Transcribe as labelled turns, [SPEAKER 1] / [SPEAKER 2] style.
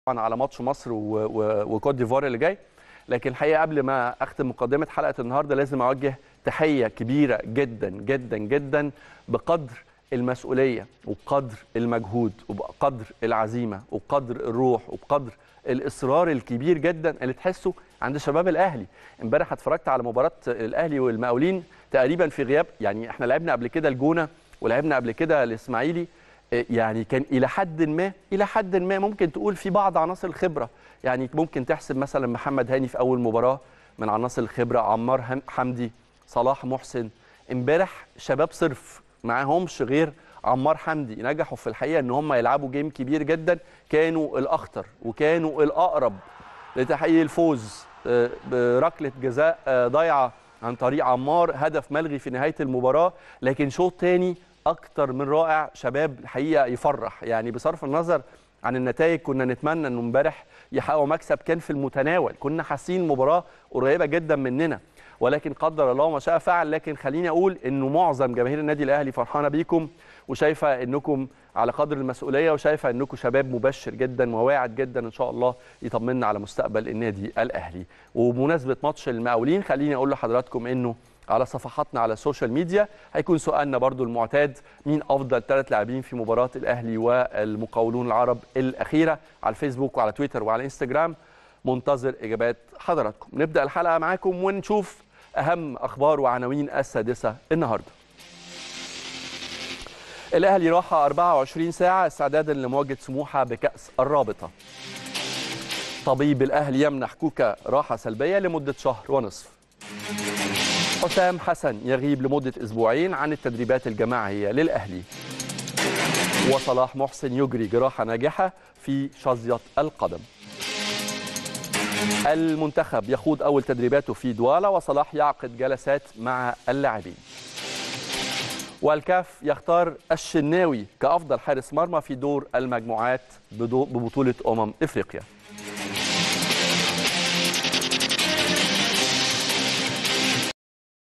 [SPEAKER 1] طبعا على ماتش مصر و- و- وكوت ديفوار اللي جاي لكن الحقيقه قبل ما اختم مقدمه حلقه النهارده لازم اوجه تحيه كبيره جدا جدا جدا بقدر المسؤوليه وبقدر المجهود وبقدر العزيمه وبقدر الروح وبقدر الاصرار الكبير جدا اللي تحسه عند شباب الاهلي امبارح اتفرجت على مباراه الاهلي والمقاولين تقريبا في غياب يعني احنا لعبنا قبل كده الجونه ولعبنا قبل كده الاسماعيلي يعني كان الى حد ما الى حد ما ممكن تقول في بعض عناصر الخبره يعني ممكن تحسب مثلا محمد هاني في اول مباراه من عناصر الخبره عمار هم- حمدي صلاح محسن امبارح شباب صرف معاهمش غير عمار حمدي نجحوا في الحقيقه ان هم يلعبوا جيم كبير جدا كانوا الاخطر وكانوا الاقرب لتحقيق الفوز آه، بركله جزاء آه، ضايعه عن طريق عمار هدف ملغي في نهايه المباراه لكن شوط تاني اكتر من رائع شباب الحقيقه يفرح يعني بصرف النظر عن النتائج كنا نتمنى انه امبارح يحققوا مكسب كان في المتناول كنا حاسين مباراه قريبه جدا مننا ولكن قدر الله ما شاء فعل لكن خليني اقول انه معظم جماهير النادي الاهلي فرحانه بيكم وشايفه انكم على قدر المسؤوليه وشايفه انكم شباب مبشر جدا وواعد جدا ان شاء الله يطمنا على مستقبل النادي الاهلي وبمناسبه ماتش المقاولين خليني اقول لحضراتكم انه على صفحاتنا على السوشيال ميديا هيكون سؤالنا برضو المعتاد مين افضل ثلاث لاعبين في مباراه الاهلي والمقاولون العرب الاخيره على الفيسبوك وعلى تويتر وعلى انستجرام منتظر اجابات حضراتكم نبدا الحلقه معاكم ونشوف اهم اخبار وعناوين السادسه النهارده الاهلي راحه 24 ساعه استعدادا لمواجهه سموحه بكاس الرابطه طبيب الاهلي يمنح كوكا راحه سلبيه لمده شهر ونصف حسام حسن يغيب لمده اسبوعين عن التدريبات الجماعيه للاهلي وصلاح محسن يجري جراحه ناجحه في شظيه القدم المنتخب يخوض اول تدريباته في دوالا وصلاح يعقد جلسات مع اللاعبين والكاف يختار الشناوي كافضل حارس مرمى في دور المجموعات بدو- ببطوله امم افريقيا